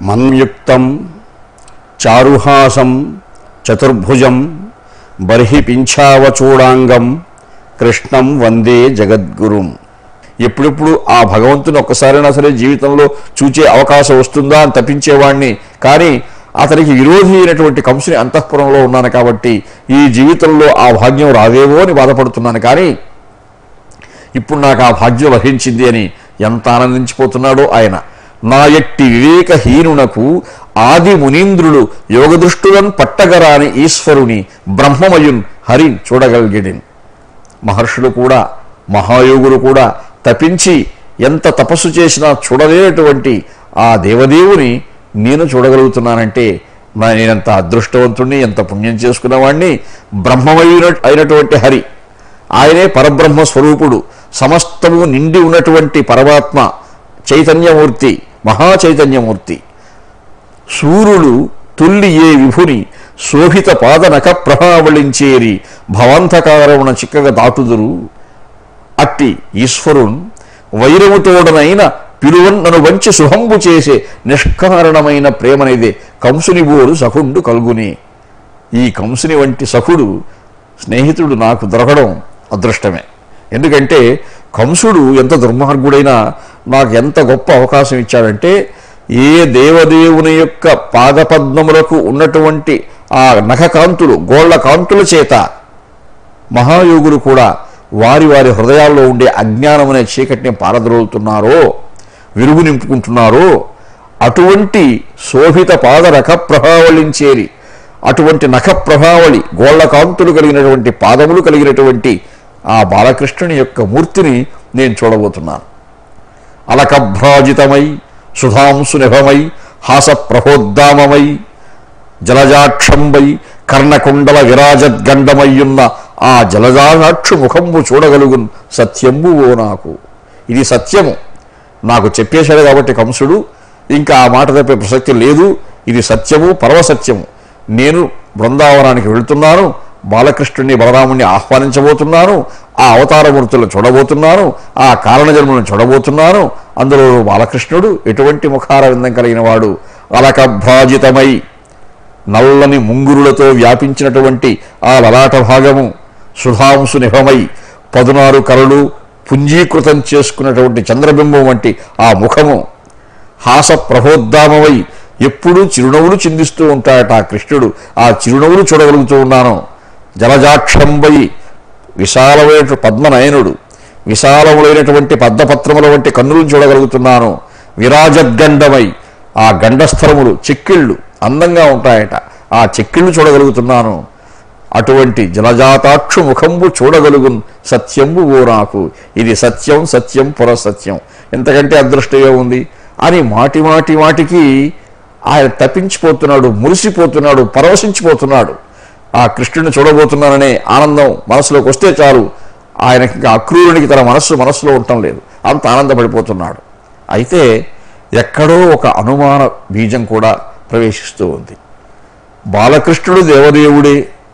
మన్యుక్తం చారుహాసం చతుర్భుజం బర్హి పింఛావచూడాంగం కృష్ణం వందే జగద్గురుం ఎప్పుడెప్పుడు ఆ భగవంతుని ఒక్కసారైనా సరే జీవితంలో చూచే అవకాశం వస్తుందా అని తప్పించేవాడిని కానీ అతనికి విరోధి అయినటువంటి కంసుని అంతఃపురంలో ఉన్నాను కాబట్టి ఈ జీవితంలో ఆ భాగ్యం రాదేమో అని బాధపడుతున్నాను కానీ ఇప్పుడు నాకు ఆ భాగ్యం లభించింది అని ఎంత ఆనందించిపోతున్నాడో ఆయన నా ఎట్టి వివేకహీనునకు ఆది మునీంద్రుడు యోగదృష్టులను పట్టగరాని ఈశ్వరుని బ్రహ్మమయున్ హరిన్ చూడగలిగిడిన్ మహర్షులు కూడా మహాయోగులు కూడా తపించి ఎంత తపస్సు చేసినా చూడలేనటువంటి ఆ దేవదేవుని నేను చూడగలుగుతున్నానంటే నా- నేనెంత అదృష్టవంతుణ్ణి ఎంత పుణ్యం చేసుకున్నవాణ్ణి బ్రహ్మమయున అయినటువంటి హరి ఆయనే పరబ్రహ్మ స్వరూపుడు సమస్తము నిండి ఉన్నటువంటి పరమాత్మ చైతన్యమూర్తి మహాచైతన్యమూర్తి సూర్యుడు తుల్లి ఏ విభుని శోభిత పాదనక ప్రభావళించేరి భవంతకారమున చిక్కగా దాటుదురు అట్టి ఈశ్వరున్ వైరముతోడనైన పిలువన్ నన్ను వంచి శుభంబు చేసే నిష్కారణమైన ప్రేమనేదే కంసుని బోరు సఖుండు కలుగుని ఈ కంసుని వంటి సఖుడు స్నేహితుడు నాకు దొరకడం అదృష్టమే ఎందుకంటే కంసుడు ఎంత దుర్మార్గుడైనా నాకు ఎంత గొప్ప అవకాశం ఇచ్చాడంటే ఏ దేవదేవుని యొక్క పాదపద్మములకు ఉన్నటువంటి ఆ నఖకాంతులు గోళ్ల కాంతుల చేత మహాయోగులు కూడా వారి వారి హృదయాల్లో ఉండే అజ్ఞానం అనే చీకటిని పారద్రోలుతున్నారో విరుగు నింపుకుంటున్నారో అటువంటి శోభిత పాద నఖ ప్రభావళించేరి అటువంటి నఖ ప్రభావళి గోళ్ల కాంతులు కలిగినటువంటి పాదములు కలిగినటువంటి ఆ బాలకృష్ణుని యొక్క మూర్తిని నేను చూడబోతున్నాను అలకభ్రాజితమై సుధాంసు నిభమై హాస ప్రహోద్దామమై జలజాక్షంబై కర్ణకుండల విరాజద్గండమయ్యున్న ఆ జలజాక్షు ముఖంబు చూడగలుగున్ సత్యంబు ఓ నాకు ఇది సత్యము నాకు చెప్పేశాడు కాబట్టి కంసుడు ఇంకా ఆ మాట తప్పే ప్రసక్తి లేదు ఇది సత్యము పరమసత్యము నేను బృందావనానికి వెళ్తున్నాను బాలకృష్ణుడిని బలరాముని ఆహ్వానించబోతున్నాను ఆ అవతారమూర్తులను చూడబోతున్నాను ఆ కారణజన్మలను చూడబోతున్నాను అందులో బాలకృష్ణుడు ఎటువంటి ముఖార విందం కలిగిన వాడు అలకభ్రాజితమై నల్లని ముంగురులతో వ్యాపించినటువంటి ఆ లలాట భాగము సుధాంసు నిభమై పదునారు కరలు పుంజీకృతం చేసుకున్నటువంటి చంద్రబింబం వంటి ఆ ముఖము హాస ప్రహోద్దామమై ఎప్పుడూ చిరునవ్వులు చిందిస్తూ ఉంటాడట ఆ కృష్ణుడు ఆ చిరునవ్వులు చూడగలుగుతూ ఉన్నాను జలజాక్షంబై విశాలమైన పద్మనయనుడు విశాలములైనటువంటి పద్మపత్రముల వంటి కన్నులను చూడగలుగుతున్నాను విరాజద్గండమై ఆ గండస్థలములు చెక్కిళ్ళు అందంగా ఉంటాయట ఆ చెక్కిళ్ళు చూడగలుగుతున్నాను అటువంటి జలజాతాక్షు ముఖంబు చూడగలుగున్ సత్యంబు ఓ నాకు ఇది సత్యం సత్యం పురసత్యం ఎంతకంటే అదృష్టమే ఉంది అని మాటి మాటి మాటికి ఆయన తప్పించిపోతున్నాడు మురిసిపోతున్నాడు పరవశించిపోతున్నాడు ఆ కృష్ణుని చూడబోతున్నాననే ఆనందం మనసులోకి వస్తే చాలు ఆయనకి ఇంకా అక్రూరునికి తన మనస్సు మనస్సులో ఉండటం లేదు అంత ఆనందపడిపోతున్నాడు అయితే ఎక్కడో ఒక అనుమాన బీజం కూడా ప్రవేశిస్తూ ఉంది బాలకృష్ణుడు దేవదేవుడే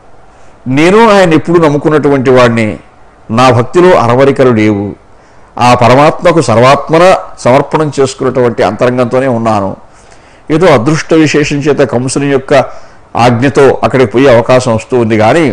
నేను ఆయన ఎప్పుడు నమ్ముకున్నటువంటి వాడిని నా భక్తిలో అరవరికలు లేవు ఆ పరమాత్మకు సర్వాత్మన సమర్పణం చేసుకున్నటువంటి అంతరంగంతోనే ఉన్నాను ఏదో అదృష్ట విశేషం చేత కంసుని యొక్క ఆజ్ఞతో అక్కడికి పోయే అవకాశం వస్తూ ఉంది కానీ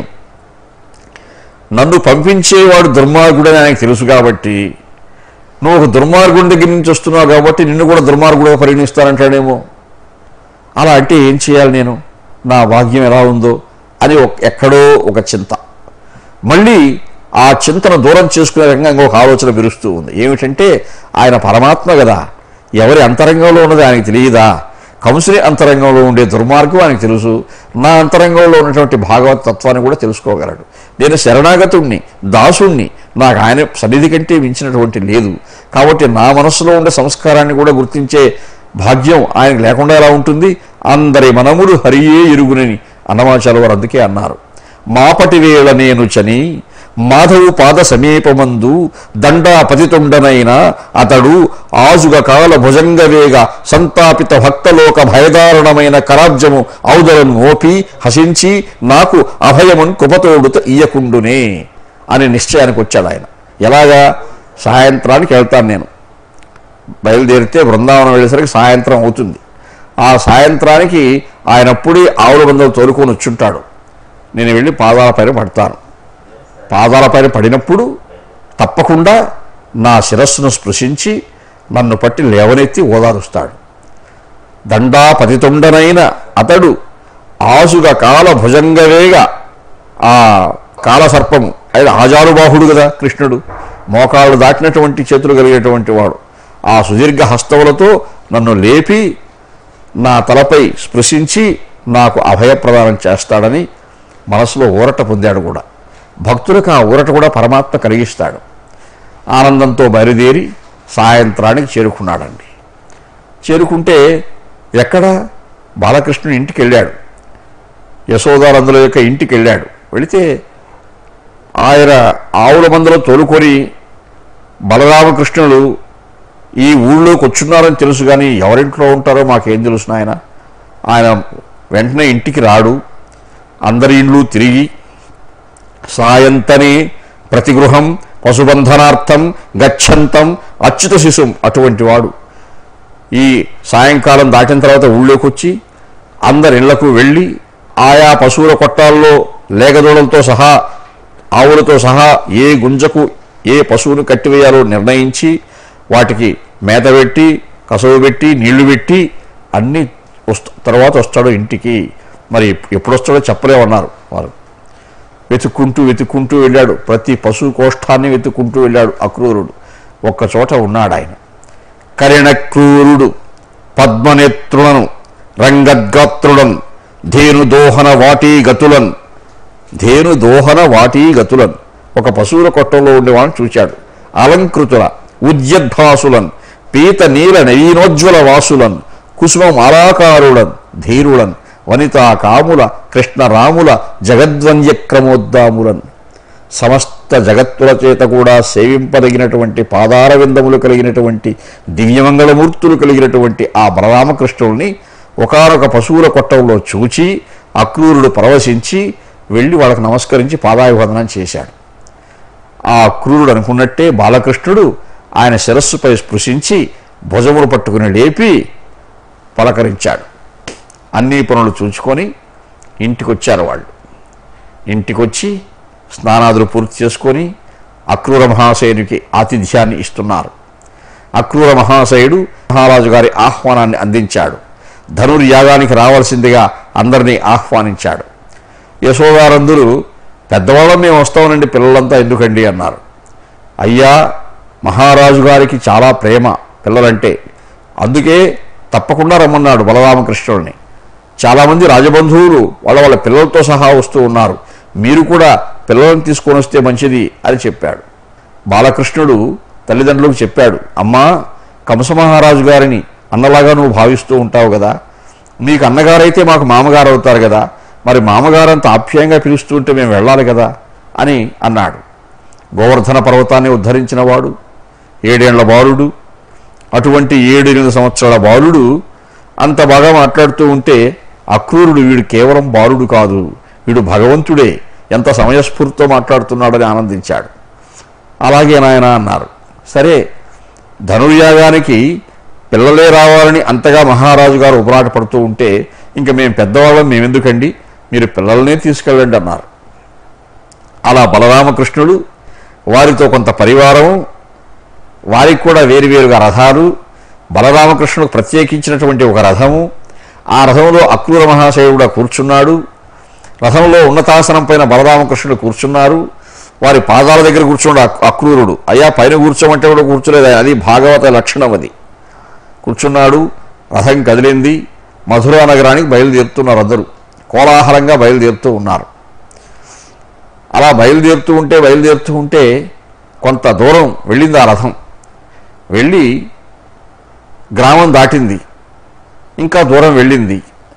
నన్ను పంపించేవాడు దుర్మార్గుడని ఆయనకు తెలుసు కాబట్టి నువ్వు ఒక దుర్మార్గుడి దగ్గర నుంచి వస్తున్నావు కాబట్టి నిన్ను కూడా దుర్మార్గుడుగా పరిగణిస్తానంటాడేమో అలా అంటే ఏం చేయాలి నేను నా భాగ్యం ఎలా ఉందో అని ఒక- ఎక్కడో ఒక చింత మళ్ళీ ఆ చింతను దూరం చేసుకునే రకంగా ఇంకొక ఆలోచన విరుస్తూ ఉంది ఏమిటంటే ఆయన పరమాత్మ కదా ఎవరి అంతరంగంలో ఉన్నది ఆయనకి తెలియదా కంసుని అంతరంగంలో ఉండే దుర్మార్గం ఆయనకు తెలుసు నా అంతరంగంలో ఉన్నటువంటి భాగవత తత్వాన్ని కూడా తెలుసుకోగలడు నేను శరణాగతుణ్ణి దాసుణ్ణి నాకు ఆయన సన్నిధి కంటే మించినటువంటి లేదు కాబట్టి నా మనస్సులో ఉండే సంస్కారాన్ని కూడా గుర్తించే భాగ్యం ఆయనకు లేకుండా ఎలా ఉంటుంది అందరి మనములు హరియే ఎరుగునని అన్నమాచార్య వారు అందుకే అన్నారు మాపటి వేళ నేను చని మాధవు పాద సమీపమందు దండా పతితుండనైన అతడు ఆజుగ కాల భుజంగవేగ సంతాపిత భక్తలోక భయదారుణమైన కరాబ్జము ఔదలను మోపి హసించి నాకు అభయమున్ కృపతోడుత ఇయ్యకుండునే అని నిశ్చయానికి వచ్చాడు ఆయన ఎలాగా సాయంత్రానికి వెళ్తాను నేను బయలుదేరితే బృందావనం వెళ్ళేసరికి సాయంత్రం అవుతుంది ఆ సాయంత్రానికి ఆయన అప్పుడే ఆవుల బందలు తోలుకొని వచ్చుంటాడు నేను వెళ్ళి పాదాల పైన పడతాను పాదాల పైన పడినప్పుడు తప్పకుండా నా శిరస్సును స్పృశించి నన్ను పట్టి లేవనెత్తి ఓదారుస్తాడు దండాపతితుండనైన అతడు ఆసుగ కాల భుజంగవేగ ఆ కాలసర్పము ఆయన ఆజానుబాహుడు కదా కృష్ణుడు మోకాళ్ళు దాటినటువంటి చేతులు కలిగేటువంటి వాడు ఆ సుదీర్ఘ హస్తములతో నన్ను లేపి నా తలపై స్పృశించి నాకు అభయప్రదానం చేస్తాడని మనసులో ఊరట పొందాడు కూడా భక్తులకు ఆ ఊరట కూడా పరమాత్మ కలిగిస్తాడు ఆనందంతో బయలుదేరి సాయంత్రానికి చేరుకున్నాడండి చేరుకుంటే ఎక్కడ బాలకృష్ణుని ఇంటికి వెళ్ళాడు యశోదానందుల యొక్క ఇంటికి వెళ్ళాడు వెళితే ఆయన ఆవుల మందలో తోలుకొని బలరామకృష్ణుడు ఈ ఊళ్ళోకి వచ్చున్నారని తెలుసు కానీ ఎవరింట్లో ఉంటారో మాకేం తెలుసు ఆయన ఆయన వెంటనే ఇంటికి రాడు అందరి ఇండ్లు తిరిగి సాయంతనే ప్రతిగృహం పశుబంధనార్థం గచ్చంతం అచ్యుత శిశుం అటువంటి వాడు ఈ సాయంకాలం దాటిన తర్వాత ఊళ్ళోకి వచ్చి అందరి ఇళ్లకు వెళ్ళి ఆయా పశువుల కొట్టాల్లో లేగదూడలతో సహా ఆవులతో సహా ఏ గుంజకు ఏ పశువును కట్టివేయాలో నిర్ణయించి వాటికి మేత పెట్టి కసవు పెట్టి నీళ్లు పెట్టి అన్ని వస్త తర్వాత వస్తాడు ఇంటికి మరి ఎప్పుడు వస్తాడో చెప్పలేమన్నారు వారు వెతుక్కుంటూ వెతుక్కుంటూ వెళ్ళాడు ప్రతి పశు కోష్ఠాన్ని వెతుక్కుంటూ వెళ్ళాడు అక్రూరుడు ఒక్క చోట ఉన్నాడు ఆయన కరిణక్రూరుడు పద్మనేత్రులను రంగద్గాత్రుడన్ ధేను దోహన వాటీ గతులన్ ధేను దోహన వాటీ గతులన్ ఒక పశువుల కొట్టంలో ఉండేవాడిని చూశాడు అలంకృతుల ఉద్యద్భాసులన్ పీత నీల నవీనోజ్వల వాసులన్ కుసుమ మాలాకారులన్ ధీరులన్ వనితా కాముల కృష్ణరాముల జగద్వంద్యక్రమోద్దాములన్ సమస్త జగత్తుల చేత కూడా సేవింపదగినటువంటి పాదార విందములు కలిగినటువంటి దివ్యమంగళమూర్తులు కలిగినటువంటి ఆ బలరామకృష్ణుల్ని ఒకనొక పశువుల కొట్టంలో చూచి అక్రూరుడు పరవశించి వెళ్ళి వాళ్ళకి నమస్కరించి పాదాభివందనం చేశాడు ఆ అక్రూరుడు అనుకున్నట్టే బాలకృష్ణుడు ఆయన శిరస్సుపై స్పృశించి భుజములు పట్టుకుని లేపి పలకరించాడు అన్ని పనులు చూచుకొని ఇంటికొచ్చారు వాళ్ళు ఇంటికొచ్చి స్నానాదులు పూర్తి చేసుకొని అక్రూర మహాశయునికి ఆతిథ్యాన్ని ఇస్తున్నారు అక్రూర మహాశయుడు మహారాజు గారి ఆహ్వానాన్ని అందించాడు ధనుర్యాగానికి రావాల్సిందిగా అందరినీ ఆహ్వానించాడు యశోదారందులు పెద్దవాళ్ళం మేము వస్తామనండి పిల్లలంతా ఎందుకండి అన్నారు అయ్యా మహారాజు గారికి చాలా ప్రేమ పిల్లలంటే అందుకే తప్పకుండా రమ్మన్నాడు బలరామకృష్ణుడిని చాలామంది రాజబంధువులు వాళ్ళ వాళ్ళ పిల్లలతో సహా వస్తూ ఉన్నారు మీరు కూడా పిల్లలను తీసుకొని వస్తే మంచిది అని చెప్పాడు బాలకృష్ణుడు తల్లిదండ్రులకు చెప్పాడు అమ్మా కంసమహారాజు గారిని అన్నలాగా నువ్వు భావిస్తూ ఉంటావు కదా నీకు అన్నగారైతే మాకు మామగారు అవుతారు కదా మరి మామగారంత ఆప్యాయంగా పిలుస్తూ ఉంటే మేము వెళ్ళాలి కదా అని అన్నాడు గోవర్ధన పర్వతాన్ని ఉద్ధరించిన వాడు ఏడేళ్ల బాలుడు అటువంటి ఏడెనిమిది సంవత్సరాల బాలుడు అంత బాగా మాట్లాడుతూ ఉంటే అక్రూరుడు వీడు కేవలం బాలుడు కాదు వీడు భగవంతుడే ఎంత సమయస్ఫూర్తితో మాట్లాడుతున్నాడని ఆనందించాడు అలాగే నాయన అన్నారు సరే ధనుర్యాగానికి పిల్లలే రావాలని అంతగా మహారాజు గారు ఉపరాట పడుతూ ఉంటే ఇంకా మేము పెద్దవాళ్ళం మేమెందుకండి మీరు పిల్లలనే తీసుకెళ్ళండి అన్నారు అలా బలరామకృష్ణుడు వారితో కొంత పరివారం వారికి కూడా వేరువేరుగా రథాలు బలరామకృష్ణుడికి ప్రత్యేకించినటువంటి ఒక రథము ఆ రథంలో అక్రూర మహాశయుడు కూర్చున్నాడు రథంలో ఉన్నతాసనం పైన బలరామకృష్ణుడు కూర్చున్నారు వారి పాదాల దగ్గర కూర్చున్నాడు అక్- అక్రూరుడు అయ్యా పైన కూర్చోమంటే కూడా కూర్చోలేదు అది భాగవత లక్షణం అది కూర్చున్నాడు రథం కదిలింది మధురా నగరానికి బయలుదేరుతున్నారు అందరూ కోలాహలంగా బయలుదేరుతూ ఉన్నారు అలా బయలుదేరుతూ ఉంటే బయలుదేరుతూ ఉంటే కొంత దూరం వెళ్ళింది ఆ రథం వెళ్ళి గ్రామం దాటింది ఇంకా దూరం వెళ్ళింది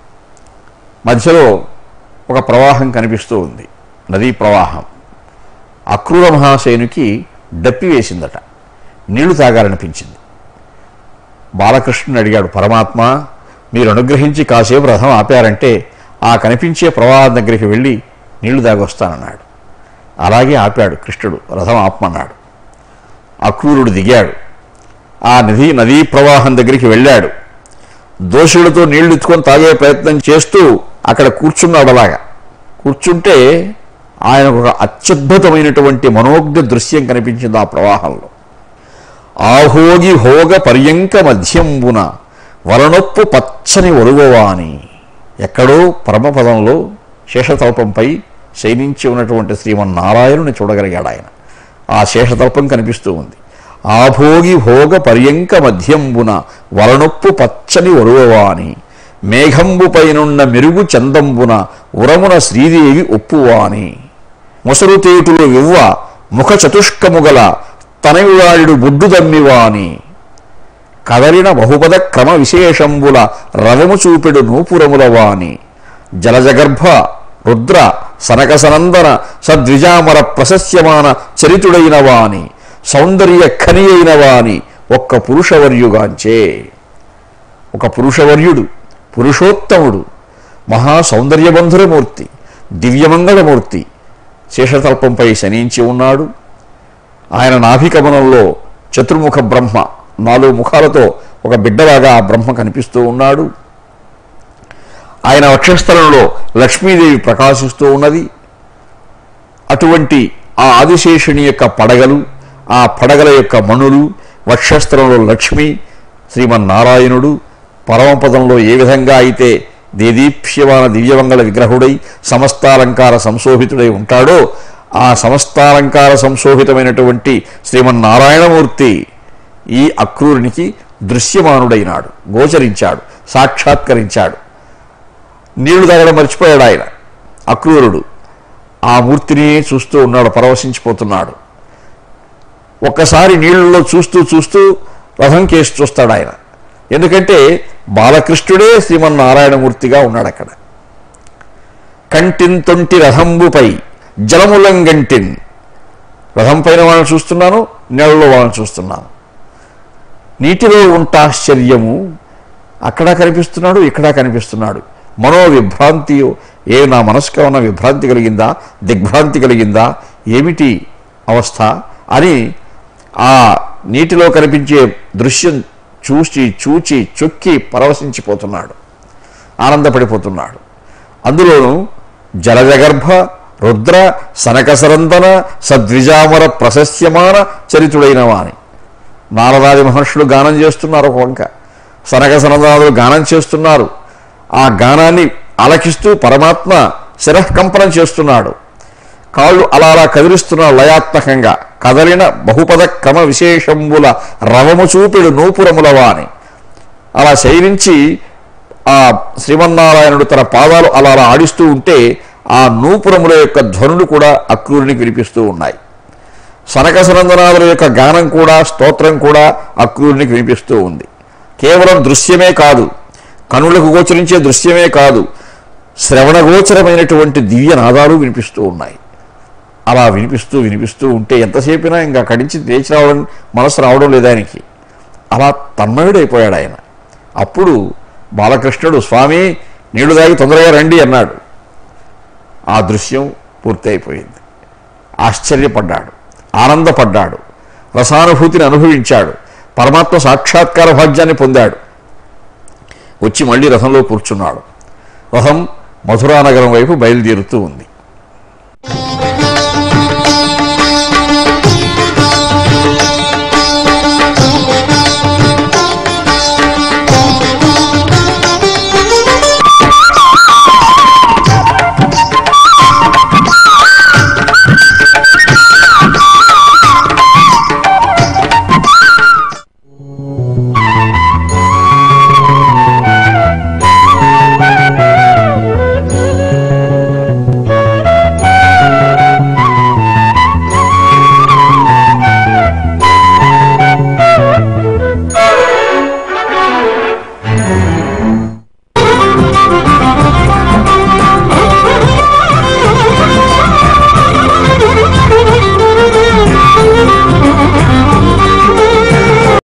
మధ్యలో ఒక ప్రవాహం కనిపిస్తూ ఉంది నదీ ప్రవాహం అక్రూర మహాశయునికి డప్పి వేసిందట నీళ్లు తాగాలనిపించింది బాలకృష్ణుని అడిగాడు పరమాత్మ మీరు అనుగ్రహించి కాసేపు రథం ఆపారంటే ఆ కనిపించే ప్రవాహం దగ్గరికి వెళ్ళి నీళ్లు తాగొస్తానన్నాడు అలాగే ఆపాడు కృష్ణుడు రథం ఆపమన్నాడు అక్రూరుడు దిగాడు ఆ నది నదీ ప్రవాహం దగ్గరికి వెళ్ళాడు దోషులతో నీళ్లు ఎత్తుకొని తాగే ప్రయత్నం చేస్తూ అక్కడ కూర్చున్నాడు అలాగా కూర్చుంటే ఆయనకు ఒక అత్యద్భుతమైనటువంటి మనోజ్ఞ దృశ్యం కనిపించింది ఆ ప్రవాహంలో ఆహోగి హోగ పర్యంక మధ్యంబున వలనొప్పు పచ్చని ఒలువవాని ఎక్కడో పరమపదంలో శేషతల్పంపై శయనించి ఉన్నటువంటి శ్రీమన్నారాయణుని చూడగలిగాడు ఆయన ఆ శేషతల్పం కనిపిస్తూ ఉంది ఆభోగి భోగ పర్యంక మధ్యంబున వలనొప్పు పచ్చని ఒరువవాని మేఘంబుపైనున్న మెరుగు చందంబున ఉరమున శ్రీదేవి ఒప్పువాని ముసరుతేటులు వివ్వ ముఖ చతుష్కముగల తనయుడాడు బొడ్డు దమ్మివాని కదలిన బహుపద క్రమ విశేషంబుల రవము చూపెడు నూపురముల వాని జలజగర్భ రుద్ర సనకసనందన సద్విజామర ప్రశస్యమాన చరితుడైన వాని సౌందర్య ఖని అయిన వాని ఒక్క పురుషవర్యుగాంచే ఒక పురుషవర్యుడు పురుషోత్తముడు మహా సౌందర్యబంధురమూర్తి దివ్యమంగళమూర్తి శేషతల్పంపై శనించి ఉన్నాడు ఆయన నాభికమనంలో చతుర్ముఖ బ్రహ్మ నాలుగు ముఖాలతో ఒక బిడ్డలాగా ఆ బ్రహ్మ కనిపిస్తూ ఉన్నాడు ఆయన వక్షస్థలంలో లక్ష్మీదేవి ప్రకాశిస్తూ ఉన్నది అటువంటి ఆ ఆదిశేషుని యొక్క పడగలు ఆ పడగల యొక్క మణులు వక్షస్థలంలో లక్ష్మి శ్రీమన్నారాయణుడు పరమపదంలో ఏ విధంగా అయితే దేదీప్యమాన దివ్యమంగళ విగ్రహుడై సమస్తాలంకార సంశోభితుడై ఉంటాడో ఆ సమస్తాలంకార సంశోభితమైనటువంటి శ్రీమన్నారాయణమూర్తి ఈ అక్రూరునికి దృశ్యమానుడైనాడు గోచరించాడు సాక్షాత్కరించాడు నీళ్లు తాగడం మర్చిపోయాడు ఆయన అక్రూరుడు ఆ మూర్తిని చూస్తూ ఉన్నాడు పరవశించిపోతున్నాడు ఒక్కసారి నీళ్ళలో చూస్తూ చూస్తూ రథం కేసి చూస్తాడు ఆయన ఎందుకంటే బాలకృష్ణుడే శ్రీమన్నారాయణమూర్తిగా ఉన్నాడు అక్కడ కంటిన్ తొంటి రథంబుపై జలములంగంటిన్ రథం పైన వాళ్ళని చూస్తున్నాను నీళ్ళలో వాళ్ళని చూస్తున్నాను నీటిలో ఉంటాశ్చర్యము అక్కడ కనిపిస్తున్నాడు ఇక్కడ కనిపిస్తున్నాడు మనో విభ్రాంతియో ఏ నా మనసుకు ఉన్న విభ్రాంతి కలిగిందా దిగ్భ్రాంతి కలిగిందా ఏమిటి అవస్థ అని ఆ నీటిలో కనిపించే దృశ్యం చూసి చూచి చొక్కి పరవశించిపోతున్నాడు ఆనందపడిపోతున్నాడు అందులోనూ జలజగర్భ రుద్ర సనకసరందన సద్విజామర ప్రశస్యమాన చరితుడైన వాని నారదాది మహర్షులు గానం చేస్తున్నారు ఒక వంక సనక సనదాదులు గానం చేస్తున్నారు ఆ గానాన్ని అలకిస్తూ పరమాత్మ శిరఃకంపనం చేస్తున్నాడు కాళ్ళు అలా అలా కదిలిస్తున్నాడు లయాత్మకంగా కదలిన బహుపద క్రమ విశేషంబుల రవము చూపిడు నూపురముల వాని అలా శయనించి ఆ శ్రీమన్నారాయణుడు తన పాదాలు అలా అలా ఆడిస్తూ ఉంటే ఆ నూపురముల యొక్క ధ్వనులు కూడా అక్రూరునికి వినిపిస్తూ ఉన్నాయి సనక సనందనాథుల యొక్క గానం కూడా స్తోత్రం కూడా అక్రూరునికి వినిపిస్తూ ఉంది కేవలం దృశ్యమే కాదు కనులకు గోచరించే దృశ్యమే కాదు శ్రవణగోచరమైనటువంటి దివ్య నాదాలు వినిపిస్తూ ఉన్నాయి అలా వినిపిస్తూ వినిపిస్తూ ఉంటే ఎంతసేపినా ఇంకా కడించి లేచి రావడం మనసు రావడం లేదు ఆయనకి అలా తన్మయుడైపోయాడు ఆయన అప్పుడు బాలకృష్ణుడు స్వామి నీళ్లు తాగి తొందరగా రండి అన్నాడు ఆ దృశ్యం పూర్తయిపోయింది ఆశ్చర్యపడ్డాడు ఆనందపడ్డాడు రసానుభూతిని అనుభవించాడు పరమాత్మ సాక్షాత్కార భాగ్యాన్ని పొందాడు వచ్చి మళ్ళీ రథంలో కూర్చున్నాడు రథం మధురానగరం వైపు బయలుదేరుతూ ఉంది